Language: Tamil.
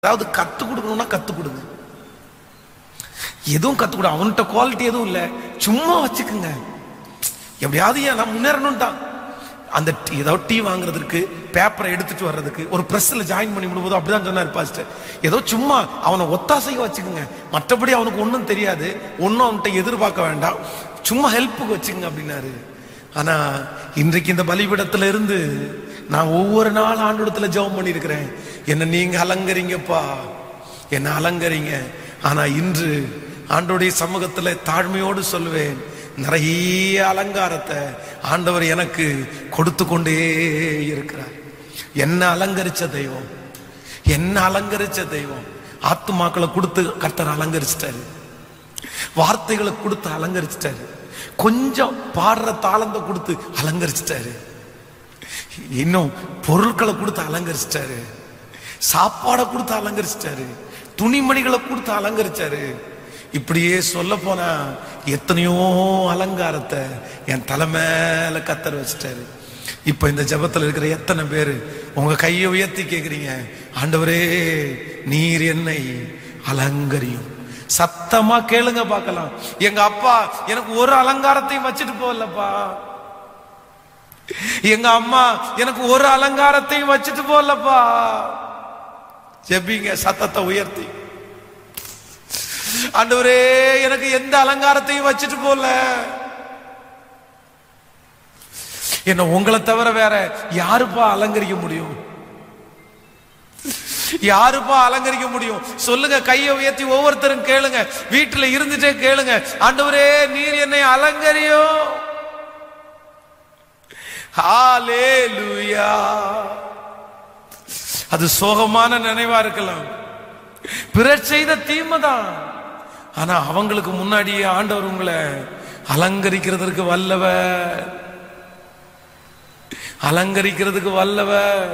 அதாவது கத்து கொடுக்கணும்னா கத்து கொடுங்க எதுவும் கத்து கொடு அவன்கிட்ட குவாலிட்டி எதுவும் இல்லை சும்மா வச்சுக்குங்க எப்படியாவது ஏன் நான் முன்னேறணும் தான் அந்த டீ ஏதாவது டீ வாங்குறதுக்கு பேப்பரை எடுத்துட்டு வர்றதுக்கு ஒரு ப்ரெஸ்ஸில் ஜாயின் பண்ணி விடும்போது அப்படிதான் சொன்னார் பாஸ்டர் ஏதோ சும்மா அவனை ஒத்தாசைக்கு வச்சுக்கோங்க மற்றபடி அவனுக்கு ஒன்றும் தெரியாது ஒன்றும் அவன்கிட்ட எதிர்பார்க்க வேண்டாம் சும்மா ஹெல்ப்புக்கு வச்சுக்கோங்க அப்படின்னாரு ஆனா இன்றைக்கு இந்த பலிபீடத்துல இருந்து நான் ஒவ்வொரு நாள் ஆண்டோடத்துல ஜெபம் பண்ணியிருக்கிறேன் என்ன நீங்க அலங்கரிங்கப்பா என்ன அலங்கரிங்க ஆனா இன்று ஆண்டோடைய சமூகத்துல தாழ்மையோடு சொல்லுவேன் நிறைய அலங்காரத்தை ஆண்டவர் எனக்கு கொடுத்து கொண்டே இருக்கிறார் என்ன அலங்கரிச்ச தெய்வம் என்ன அலங்கரிச்ச தெய்வம் ஆத்துமாக்களை கொடுத்து கர்த்தர் அலங்கரிச்சிட்டாரு வார்த்தைகளை கொடுத்து அலங்கரிச்சிட்டாரு கொஞ்சம் பாடுற தாளத்தை கொடுத்து அலங்கரிச்சிட்டாரு இன்னும் பொருட்களை கொடுத்து அலங்கரிச்சிட்டாரு சாப்பாடை கொடுத்து அலங்கரிச்சிட்டாரு துணிமணிகளை கொடுத்து அலங்கரிச்சாரு இப்படியே சொல்ல போனா எத்தனையோ அலங்காரத்தை என் தலை மேல கத்தர் வச்சிட்டாரு இப்ப இந்த ஜெபத்துல இருக்கிற எத்தனை பேரு உங்க கையை உயர்த்தி கேக்குறீங்க ஆண்டவரே நீர் என்னை அலங்கரியும் சத்தமா கேளுங்க பார்க்கலாம் எங்க அப்பா எனக்கு ஒரு அலங்காரத்தையும் வச்சுட்டு போகலப்பா எங்க அம்மா எனக்கு ஒரு அலங்காரத்தையும் வச்சுட்டு போகலப்பா ஜெபிங்க சத்தத்தை உயர்த்தி ஆண்டவரே எனக்கு எந்த அலங்காரத்தையும் வச்சுட்டு போல என்ன உங்களை தவிர வேற யாருப்பா அலங்கரிக்க முடியும் யாருப்பா அலங்கரிக்க முடியும் சொல்லுங்க கையை உயர்த்தி ஒவ்வொருத்தரும் கேளுங்க வீட்டுல இருந்துட்டே கேளுங்க ஆண்டவரே நீர் என்னை அலங்கரியும் ஹalleluya அது சோகமான நினைவா இருக்கலாம் பிறர் செய்த தீமை தான் ஆனா அவங்களுக்கு முன்னாடியே ஆண்டவர் உங்களை அலங்கரிக்கிறதற்கு வல்லவர் அலங்கரிக்கிறதுக்கு வல்லவர்